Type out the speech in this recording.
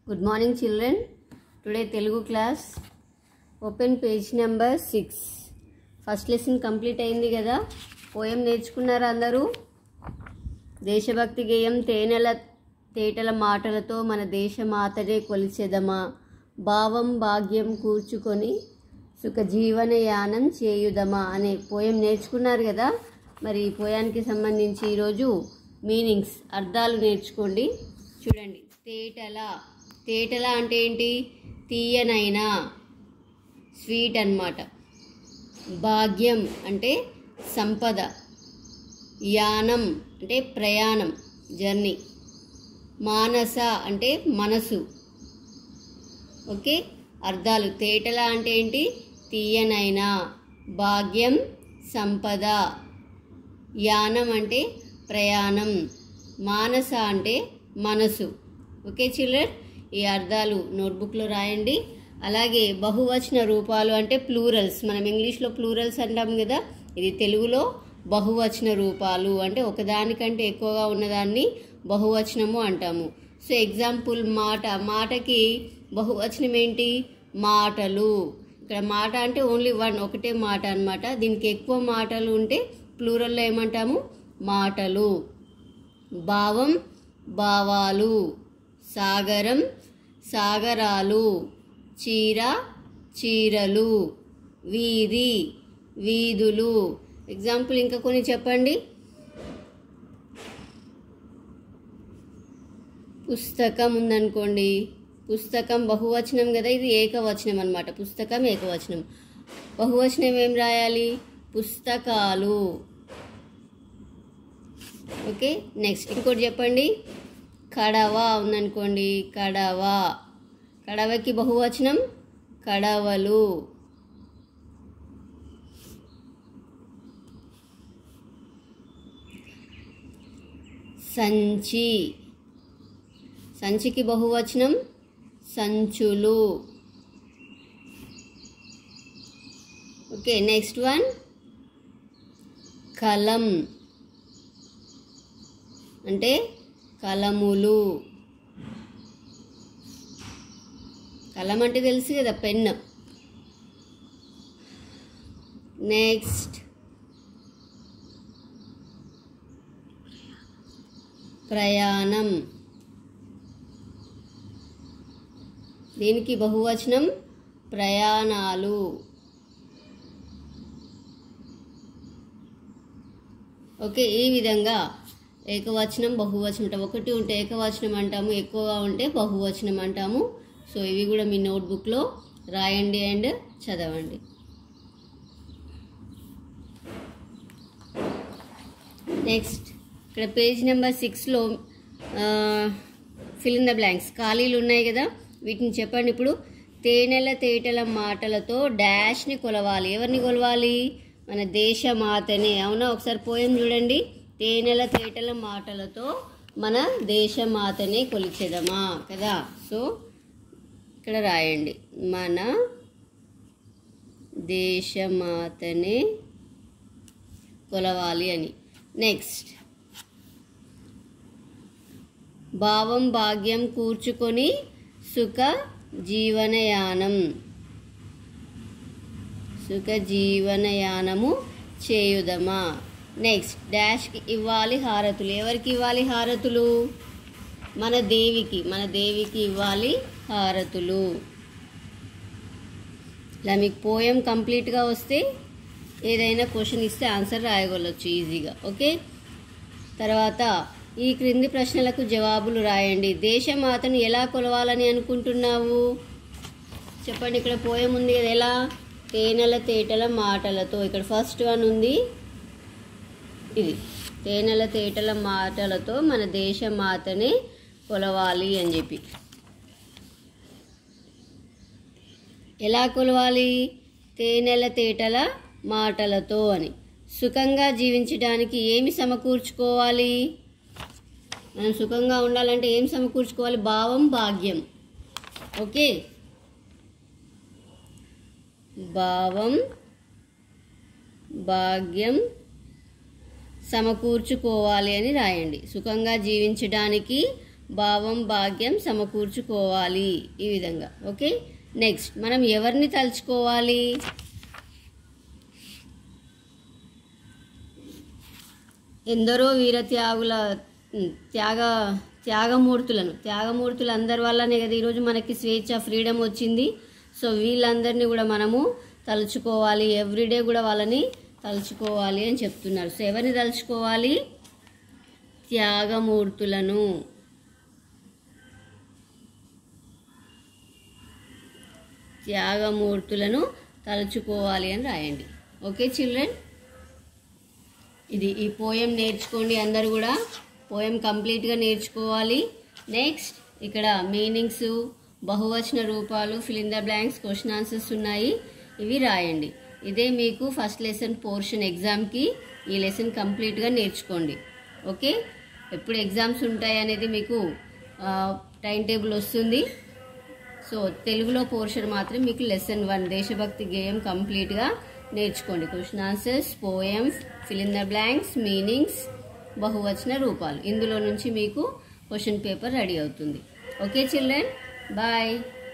good morning children today Telugu class open page number six first lesson complete అయింది కదా poem నేర్చుకున్నారా అందరూ దేశభక్తి గేయం తేనెల తేటల మాటలతో మన దేశమాతనే కొలిచెదమా భావం భాగ్యం కూర్చుకొని సుఖ జీవనయానం చేయుదమా అనే పోయం నేర్చుకున్నారు కదా మరి ఈ పోయానికి సంబంధించి ఈరోజు మీనింగ్స్ అర్థాలు నేర్చుకోండి చూడండి తేటల తేటల అంటే ఏంటి తీయనైనా స్వీట్ అన్నమాట భాగ్యం అంటే సంపద యానం అంటే ప్రయాణం జర్నీ మానస అంటే మనసు ఓకే అర్థాలు తేటల అంటే ఏంటి తీయనైనా భాగ్యం సంపద యానం అంటే ప్రయాణం మానస అంటే మనసు ఓకే చిల్డ్రన్ ఈ అర్థాలు నోట్బుక్లో రాయండి అలాగే బహువచన రూపాలు అంటే ప్లూరల్స్ మనం ఇంగ్లీష్లో ప్లూరల్స్ అంటాం కదా ఇది తెలుగులో బహువచన రూపాలు అంటే ఒకదానికంటే ఎక్కువగా ఉన్నదాన్ని బహువచనము అంటాము సో ఎగ్జాంపుల్ మాట మాటకి బహువచనం ఏంటి మాటలు ఇక్కడ మాట అంటే ఓన్లీ వన్ ఒకటే మాట అన్నమాట దీనికి ఎక్కువ మాటలు ఉంటే ప్లూరల్లో ఏమంటాము మాటలు భావం భావాలు సాగరం సాగరాలు చీర చీరలు వీధి వీధులు ఎగ్జాంపుల్ ఇంకా కొన్ని చెప్పండి పుస్తకం ఉందనుకోండి పుస్తకం బహువచనం కదా ఇది ఏకవచనం అనమాట పుస్తకం ఏకవచనం బహువచనం ఏం రాయాలి పుస్తకాలు ఓకే నెక్స్ట్ ఇంకోటి చెప్పండి కడవ ఉందనుకోండి కడవ కడవకి బహువచనం కడవలు సంచి సంచికి బహువచనం సంచులు ఓకే నెక్స్ట్ వన్ కలం అంటే కలములు కలం అంటే తెలుసు కదా పెన్ నెక్స్ట్ ప్రయాణం దీనికి బహువచనం ప్రయాణాలు ఓకే ఈ విధంగా ఏకవచనం బహువచనం అంటాం ఒకటి ఉంటే ఏకవచనం అంటాము ఎక్కువగా ఉంటే బహువచనం అంటాము సో ఇవి కూడా మీ నోట్బుక్లో రాయండి అండ్ చదవండి నెక్స్ట్ ఇక్కడ పేజ్ నెంబర్ సిక్స్లో ఫిల్ ఇన్ ద బ్లాంక్స్ ఖాళీలు ఉన్నాయి కదా వీటిని చెప్పండి ఇప్పుడు తేనెల తేటల మాటలతో డాష్ని కొలవాలి ఎవరిని కొలవాలి మన దేశమాతని అవునా ఒకసారి పోయం చూడండి తేనెల తేటల మాటలతో మన దేశమాతని కొలిచెదమా కదా సో ఇక్కడ రాయండి మన దేశమాతనే కొలవాలి అని నెక్స్ట్ భావం భాగ్యం కూర్చుకొని సుఖ జీవనయానం సుఖ జీవనయానము చేయుదమా నెక్స్ట్ డాష్కి ఇవ్వాలి హారతులు ఎవరికి ఇవ్వాలి హారతులు మన దేవికి మన దేవికి ఇవ్వాలి హారతులు ఇలా మీకు పోయం కంప్లీట్గా వస్తే ఏదైనా క్వశ్చన్ ఇస్తే ఆన్సర్ రాయగలచ్చు ఈజీగా ఓకే తర్వాత ఈ క్రింది ప్రశ్నలకు జవాబులు రాయండి దేశమాతను ఎలా కొలవాలని అనుకుంటున్నావు చెప్పండి ఇక్కడ పోయం ఉంది కదా ఎలా తేనెల తేటల మాటలతో ఇక్కడ ఫస్ట్ వన్ ఉంది ఇది తేనెల తేటల మాటలతో మన దేశమాతని కొలవాలి అని చెప్పి ఎలా కొలవాలి తేనెల తేటల మాటలతో అని సుఖంగా జీవించడానికి ఏమి సమకూర్చుకోవాలి మనం సుఖంగా ఉండాలంటే ఏం సమకూర్చుకోవాలి భావం భాగ్యం ఓకే భావం భాగ్యం సమకూర్చుకోవాలి అని రాయండి సుఖంగా జీవించడానికి భావం భాగ్యం సమకూర్చుకోవాలి ఈ విధంగా ఓకే నెక్స్ట్ మనం ఎవరిని తలుచుకోవాలి ఎందరో వీర త్యాగుల ఉమ్, త్యాగ త్యాగమూర్తులను త్యాగమూర్తులు అందరి వల్లనే కదా ఈరోజు మనకి స్వేచ్ఛ ఫ్రీడమ్ వచ్చింది సో వీళ్ళందరినీ కూడా మనము తలుచుకోవాలి ఎవ్రీడే కూడా వాళ్ళని తలుచుకోవాలి అని చెప్తున్నారు సో ఎవరిని తలుచుకోవాలి త్యాగమూర్తులను త్యాగమూర్తులను తలుచుకోవాలి అని రాయండి ఓకే చిల్డ్రన్ ఇది ఈ పోయం నేర్చుకోండి అందరు కూడా పోయం కంప్లీట్గా నేర్చుకోవాలి నెక్స్ట్ ఇక్కడ మీనింగ్స్ బహువచన రూపాలు fill in the blanks question answers ఉన్నాయి ఇవి రాయండి ఇదే మీకు ఫస్ట్ లెసన్ పోర్షన్ ఎగ్జామ్కి ఈ లెసన్ కంప్లీట్గా నేర్చుకోండి ఓకే ఎప్పుడు ఎగ్జామ్స్ ఉంటాయి అనేది మీకు టైం టేబుల్ వస్తుంది సో తెలుగులో పోర్షన్ మాత్రం మీకు లెసన్ వన్ దేశభక్తి గేయం కంప్లీట్గా నేర్చుకోండి question answers poem fill in the blanks meanings బహువచన రూపాలు ఇందులో నుంచి మీకు క్వశ్చన్ పేపర్ రెడీ అవుతుంది ఓకే చిల్డ్రన్ బాయ్